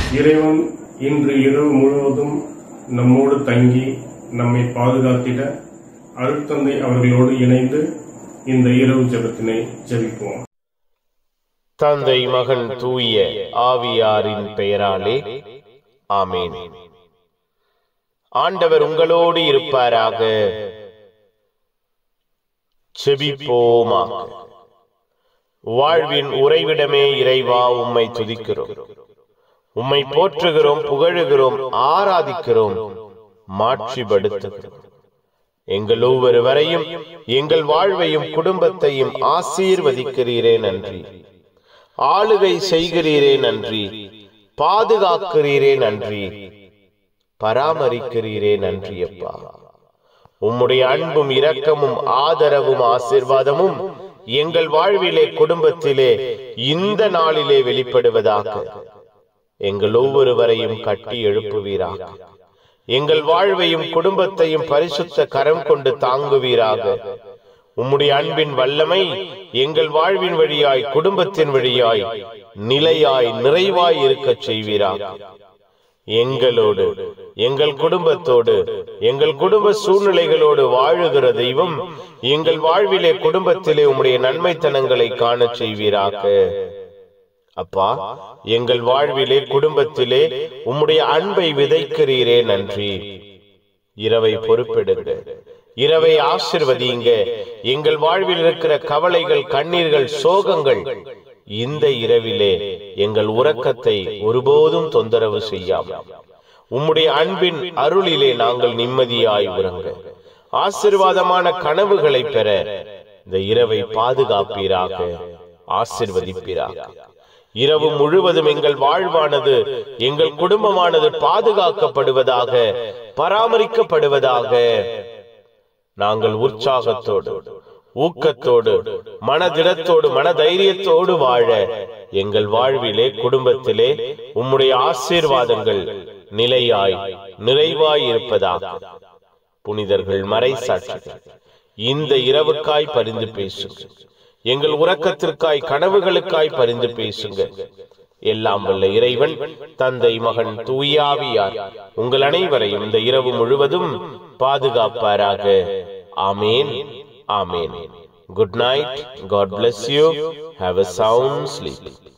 இறைவன் இன்று இரவு முழுவதும் நம்மோடு தங்கி நம்மை பாதுகாத்திட அருட்தந்தை அவர்களோடு இணைந்து இந்த இரவு ஜெபத்தினை ஜெபிப்போம் தந்தை மகன் தூய ஆவியாரின் பெயராலே ஆமேன் ஆண்டவர் உங்களோடு இருப்பாராக செபிப்போமாக வாழ்வின் உறைவிடமே இறைவா உம்மை துதிக்கிறோம் உம்மை போற்றுகிறோம் புகழுகிறோம் ஆராதிக்கிறோம் மாட்சிப்படுத்துகிறோம் எங்கள் ஒவ்வொரு வரையும் எங்கள் வாழ்வையும் குடும்பத்தையும் ஆசீர்வதிக்கிறீரே நன்றி ஆளுகை செய்கிறீரே நன்றி பாதுகாக்கிறீரே நன்றி பராமரிக்கிறீரே நன்றி அப்பா உம்முடைய அன்பும் இரக்கமும் ஆதரவும் ஆசிர்வாதமும் எங்கள் வாழ்விலே குடும்பத்திலே இந்த நாளிலே வெளிப்படுவதாக எங்கள் ஒவ்வொருவரையும் கட்டி எழுப்புவீராக எங்கள் வாழ்வையும் குடும்பத்தையும் பரிசுத்த கரம் கொண்டு தாங்குவீராக உம்முடைய அன்பின் வல்லமை எங்கள் வாழ்வின் வழியாய் குடும்பத்தின் வழியாய் நிலையாய் நிறைவாய் இருக்கச் செய்வீராக எங்களோடு எங்கள் குடும்பத்தோடு எங்கள் குடும்ப சூழ்நிலைகளோடு வாழுகிற தெய்வம் எங்கள் வாழ்விலே குடும்பத்திலே உம்முடைய நன்மைத்தனங்களை காணச் செய்வீராக அப்பா எங்கள் வாழ்விலே குடும்பத்திலே உம்முடைய அன்பை விதைக்கிறீரே நன்றி இரவை பொறுப்பெடுங்க இரவை ஆசிர்வதிங்க எங்கள் வாழ்வில் இருக்கிற கவலைகள் கண்ணீர்கள் சோகங்கள் இந்த இரவிலே எங்கள் உறக்கத்தை ஒருபோதும் தொந்தரவு செய்யாமல் உம்முடைய அன்பின் அருளிலே நாங்கள் நிம்மதியாய் உறங்க ஆசிர்வாதமான கனவுகளை பெற இந்த இரவை பாதுகாப்பீராக ஆசிர்வதிப்பீராக இரவு முழுவதும் எங்கள் வாழ்வானது எங்கள் குடும்பமானது பாதுகாக்கப்படுவதாக பராமரிக்கப்படுவதாக நாங்கள் உற்சாகத்தோடு ஊக்கத்தோடு மனதிடத்தோடு மனதைரியத்தோடு வாழ எங்கள் வாழ்விலே குடும்பத்திலே உம்முடைய ஆசீர்வாதங்கள் நிலையாய் நிறைவாய் இருப்பதாக புனிதர்கள் மறை சாட்சிகள் இந்த இரவுக்காய் பரிந்து பேசுங்க எங்கள் உறக்கத்திற்காய் கனவுகளுக்காய் பரிந்து பேசுங்க எல்லாம் வல்ல இறைவன் தந்தை மகன் தூயாவியார் உங்கள் அனைவரையும் இந்த இரவு முழுவதும் பாதுகாப்பாராக ஆமேன் ஆமேன் good night God bless you have a sound sleep